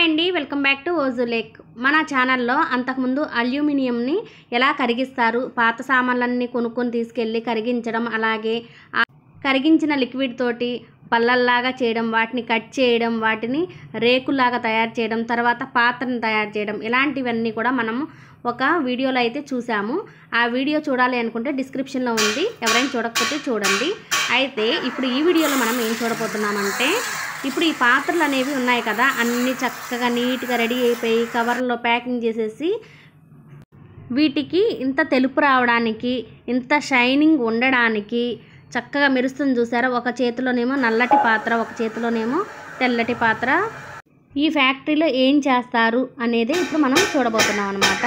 అండి welcome back to ఓజులేక్ మన ఛానల్లో అంతకుముందు అల్యూమినియంని ఎలా కరిగిస్తారు పాత సామాన్లన్నీ కొనుక్కొని తీసుకెళ్ళి కరిగించడం అలాగే ఆ కరిగించిన లిక్విడ్ తోటి పళ్ళల్లాగా చేయడం వాటిని కట్ చేయడం వాటిని రేకులాగా తయారు చేయడం తర్వాత పాత్రను తయారు చేయడం ఇలాంటివన్నీ కూడా మనము ఒక వీడియోలో అయితే చూసాము ఆ వీడియో చూడాలి అనుకుంటే డిస్క్రిప్షన్లో ఉంది ఎవరైనా చూడకపోతే చూడండి అయితే ఇప్పుడు ఈ వీడియోలో మనం ఏం చూడబోతున్నామంటే ఇప్పుడు ఈ పాత్రలు అనేవి ఉన్నాయి కదా అన్నీ చక్కగా నీట్గా రెడీ అయిపోయి కవర్లో ప్యాకింగ్ చేసేసి వీటికి ఇంత తెలుపు రావడానికి ఇంత షైనింగ్ ఉండడానికి చక్కగా మెరుస్తుంది చూసారా ఒక చేతిలోనేమో నల్లటి పాత్ర ఒక చేతిలోనేమో తెల్లటి పాత్ర ఈ ఫ్యాక్టరీలో ఏం చేస్తారు అనేది ఇప్పుడు మనం చూడబోతున్నాం అనమాట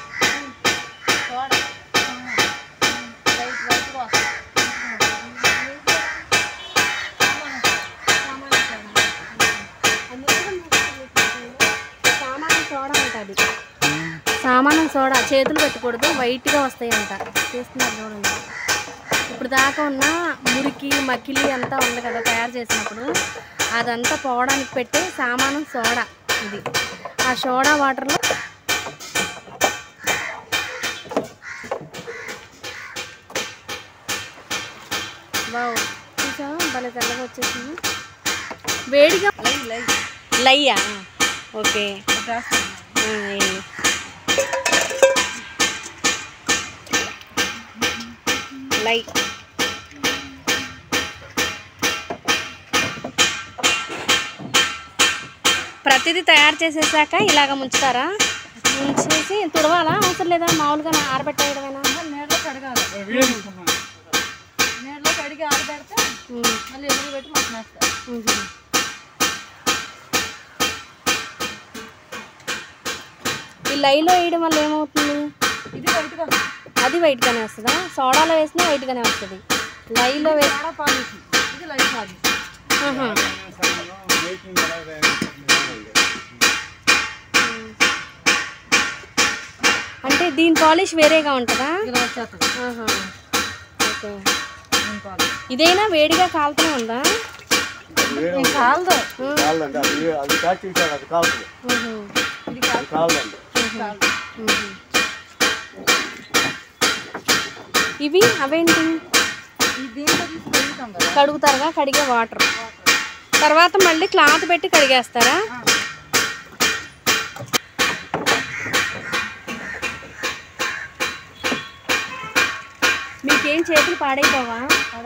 సామానం సోడా చేతులు పెట్టకూడదు వైట్గా వస్తాయి అంట చేస్తున్నారు చూడండి ఇప్పుడు దాకా ఉన్న మురికి మకిలి అంతా ఉంది కదా తయారు చేసినప్పుడు అదంతా పోవడానికి పెట్టే సామానం సోడా ఇది ఆ సోడా వాటర్లో బావు చూసావా భలే తెల్లగా వచ్చేసింది వేడిగా లయ్యా ఓకే ఆ, వేయండి. లై ప్రతిదీ తయారు చేసేసాక ఇలాగ ముంచుతారా ముంచేసి తుడవాలా అవసరం లేదా మామూలుగా ఆరబెట్టేయడమేనా నీళ్ళలో కడగాలి నీళ్ళలో కడిగి ఆరబెడితే ఉమ్, మళ్ళీ ఎదురు పెట్టి మటన్ వేస్తారు ఉహు. ఈ లైలో వేయడం వల్ల ఏమవుతుంది ఇది బయటకు వస్తుంది అది వైట్గానే వస్తుందా సోడాలో వేసినా వైట్గానే వస్తుంది లైలో వేసి చాలా పాలిష్ ఇది లైట్ పాలిష్ ఆహా. అంటే దీని పాలిష్ వేరేగా ఉంటుందా ఇలా వచ్చేస్తుంది ఆహా. ఓకే దీని పాలిష్ ఇదైనా వేడిగా కాలుతూనే ఉందా ఇది కాలదు కాదండి అది అది ప్యాక్ చేశాడు అది కాదు ఉహు. ఇది అది కాదండి కాలదు ఉహు. ఇవి అవేంటి ఈ దీంట్లో తీసి కడుగుతాం కదా కడుగుతారుగా కడిగే వాటర్ తర్వాత మళ్ళీ క్లాత్ పెట్టి కడిగేస్తారా మీకేం చేతులు పాడైపోవా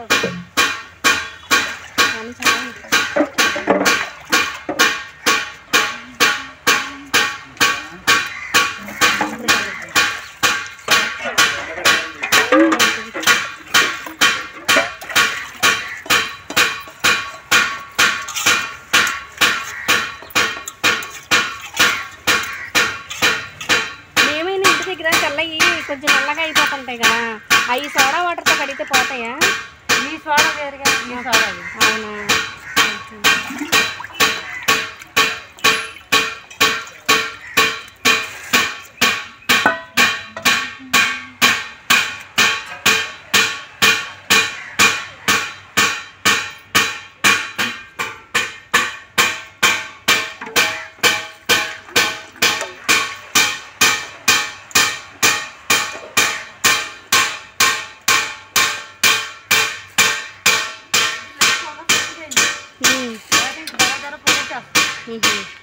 కానీ చాలా మేమైనా ఇంటి దగ్గర తెల్లయి కొంచెం నల్లగా అయిపోతుంటాయి కదా అవి సోడా వాటర్తో కడిగితే పోతాయా ఈ సోడా వేరుగా ఈ సోడా వేరు. అవునా ఉమ్. వాటికి ధర ధర పొడి వచ్చేస్తుంది. ఉహు.